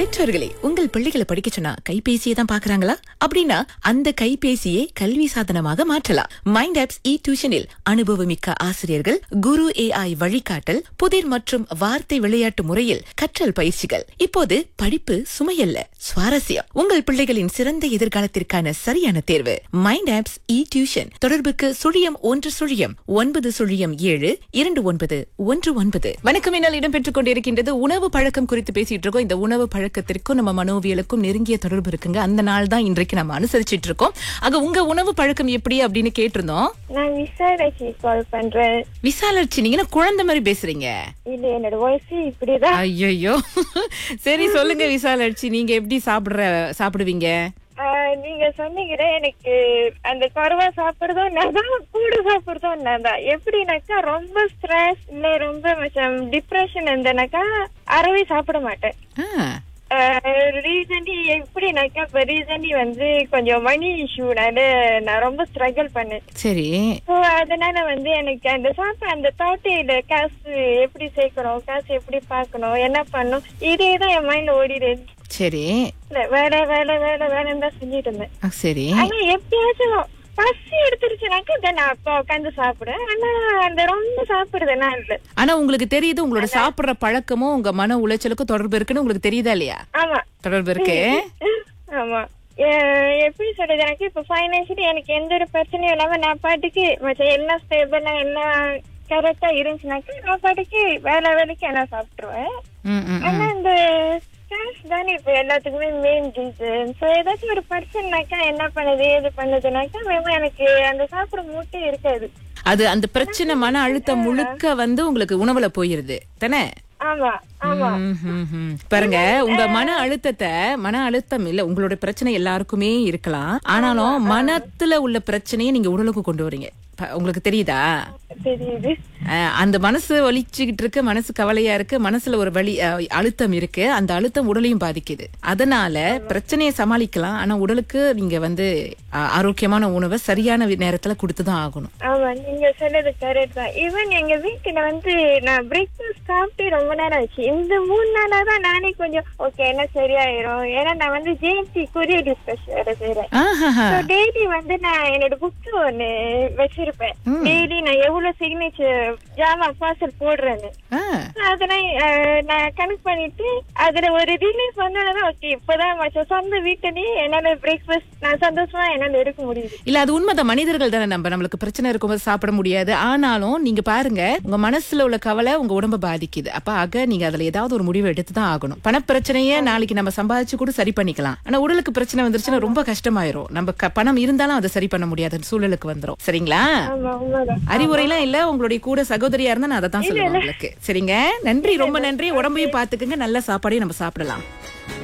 பெற்றோர்களே உங்கள் பிள்ளைகளை படிக்க சொன்னா கைபேசியை தான் பாக்குறாங்களா அப்படின்னா அந்த கைபேசியை கல்வி சாதனமாக மாற்றலாம் மைண்ட் ஆப்ஸ் இ டியூஷனில் அனுபவமிக்க ஆசிரியர்கள் குரு ஏஐ வழிகாட்டல் புதிர் மற்றும் வார்த்தை விளையாட்டு முறையில் கற்றல் பயிற்சிகள் இப்போது படிப்பு சுமையல்ல சுவாரஸ்யம் உங்கள் பிள்ளைகளின் சிறந்த எதிர்காலத்திற்கான சரியான தேர்வு மைண்ட் ஆப்ஸ் இ டியூஷன் தொடர்புக்கு சுழியம் ஒன்று சுழியம் ஒன்பது சுழியம் ஏழு இரண்டு ஒன்பது ஒன்று ஒன்பது வணக்கம் என்னால் இடம்பெற்றுக் கொண்டிருக்கின்றது உணவு பழக்கம் குறித்து பேசிட்டு இருக்கோம் இந்த உணவு பழக்கத்திற்கும் நம்ம மனோவியலுக்கும் நெருங்கிய தொடர்பு இருக்குங்க அந்த நாள் தான் இன்றைக்கு நம்ம அனுசரிச்சிட்டு இருக்கோம் ஆக உங்க உணவு பழக்கம் எப்படி அப்படின்னு கேட்டிருந்தோம் நான் விசாலாட்சி கால் பண்றேன் விசாலட்சி நீங்க என்ன குழந்தை மாதிரி பேசுறீங்க இல்ல என்னோட வாய்ஸ் இப்படிதான் ஐயோ சரி சொல்லுங்க விசாலட்சி நீங்க எப்படி சாப்பிடுற சாப்பிடுவீங்க ஆஹ், நீங்க சொன்னீங்க எனக்கு அந்த குறவா சாப்பிடுறதும் நான் தான் கூட சாப்பிடுறதும் நான் தான் எப்படின்னாக்கா ரொம்ப ஸ்ட்ரெஸ் இல்ல ரொம்ப டிப்ரெஷன் இருந்தேனாக்கா அறவே சாப்பிட மாட்டேன் ஆ, ரீசன்லி எப்படினாக்கா இப்ப ரீசன்லி வந்து கொஞ்சம் மணி இஷ்யூனால நான் ரொம்ப ஸ்ட்ரகிள் பண்ணேன் சரி ஸோ அதனால வந்து எனக்கு அந்த சாப்பிட அந்த தாட்டையில காசு எப்படி சேர்க்கணும் காசு எப்படி பார்க்கணும் என்ன பண்ணணும் இதே தான் என் மைண்ட்ல ஓடிடுது சரி இல்ல வேலை வேலை வேலை வேலைன்னு தான் செஞ்சுட்டு இருந்தேன் ஆ, சரி ஆனா எப்பயாச்சும் பசி எடுத்துருச்சுனாக்கா இதை நான் அப்ப உட்காந்து சாப்பிடுவேன் ஆனா அந்த ரொம்ப சாப்பிடுறதுலாம் இல்ல ஆனா உங்களுக்கு தெரியுது உங்களோட சாப்பிடுற பழக்கமும் உங்க மன உளைச்சலுக்கும் தொடர்பு இருக்குன்னு உங்களுக்கு தெரியுதா இல்லையா ஆமா தொடர்பு இருக்கு ஆமா எ- எப்படி சொல்றது எனக்கு இப்ப ஃபைனான்சியலி எனக்கு எந்த ஒரு பிரச்சனையும் இல்லாம நான் பாட்டுக்கு மச்ச எல்லாம் ஸ்டேபிளா எல்லாம் கரெக்டா இருந்துச்சுனாக்கா நான் பாட்டுக்கு வேலை வேலைக்கு எல்லாம் சாப்பிட்டுருவேன் ம், ம், ஆனா இந்த ஸ்ட்ரெஸ் தானே இப்ப எல்லாத்துக்குமே மெயின் ரீசன் சோ ஏதாச்சும் ஒரு பிரச்சனைனாக்கா என்ன பண்ணுது ஏது பண்ணுதுனாக்கா மேம் எனக்கு அந்த சாப்பிட மூட்டே இருக்காது அது அந்த பிரச்சனை மன அழுத்தம் முழுக்க வந்து உங்களுக்கு உணவுல போயிருது தானே ஆமா ஆமா ம், ம், ம். பாருங்க உங்க மன அழுத்தத்தை மன அழுத்தம் இல்ல உங்களோட பிரச்சனை எல்லாருக்குமே இருக்கலாம் ஆனாலும் மனத்துல உள்ள பிரச்சனையை நீங்க உடலுக்கு கொண்டு வரீங்க ப- உங்களுக்கு தெரியுதா தெரியுது அஹ், அந்த மனசு வலிச்சுக்கிட்டு இருக்கு மனசு கவலையா இருக்கு மனசுல ஒரு வலி அஹ், அழுத்தம் இருக்கு அந்த அழுத்தம் உடலையும் பாதிக்குது அதனால பிரச்சனையை சமாளிக்கலாம் ஆனா உடலுக்கு நீங்க வந்து அஹ், ஆரோக்கியமான உணவை சரியான வி- நேரத்துல கொடுத்துதான் ஆகணும் ஆமா நீங்க சொன்னது கரெக்ட் தான் ஈவன் எங்க வீட்டுல வந்து நான் பிரேக்ஃபாஸ்ட் சாப்பிட்டு ரொம்ப நேரம் ஆச்சு இந்த மூணு நாளா தான் நானே கொஞ்சம் ஓகே என்ன சரியாயிரும் ஏன்னா நான் வந்து ஜேஎம்சி கொரியர் டிஸ்கஸ் வேற செய்யறேன் ஆஹாஹா. டெய்லி வந்து நான் என்னோட புக் ஒண்ணு வச்சிருப்பேன் டெய்லி நான் எவ்வளவு சிக்னேச்சர் ஜாமா பார்சல் போடுறேன்னு ஆ. அதெல்லாம் அஹ், நான் கணக்கு பண்ணிட்டு அதுல ஒரு ரிலீஃப் வந்தாலும் ஓகே இப்பதான் மச்சம் சொந்த வீட்டுலயே என்னால பிரேக்ஃபாஸ்ட் நான் சந்தோஷமா என்னால இருக்க முடியுது இல்ல அது உண்மைதான் மனிதர்கள் தானே நம்ம நம்மளுக்கு பிரச்சனை இருக்கும்போது சாப்பிட முடியாது ஆனாலும் நீங்க பாருங்க உங்க மனசுல உள்ள கவலை உங்க உடம்ப பாதிக்குது அப்ப ஆக நீங்க அதுல ஏதாவது ஒரு முடிவு எடுத்து தான் ஆகணும் பணப்பிரச்சனைய நாளைக்கு நம்ம சம்பாதிச்சு கூட சரி பண்ணிக்கலாம் ஆனா உடலுக்கு பிரச்சனை வந்துருச்சுன்னா ரொம்ப கஷ்டமாயிரும் நம்ம க- பணம் இருந்தாலும் அதை சரி பண்ண முடியாத சூழலுக்கு வந்துரும் சரிங்களா ஆமா உண்மைதான் அறிவுரைலாம் இல்ல உங்களுடைய கூட சகோதரியா இருந்தா நான் அதை தான் சொல்லுவேன் உங்களுக்கு சரிங்க நன்றி ரொம்ப நன்றி உடம்பையும் பாத்துக்குங்க நல்ல சாப்பாடையும் நம்ம சாப்பிடலாம்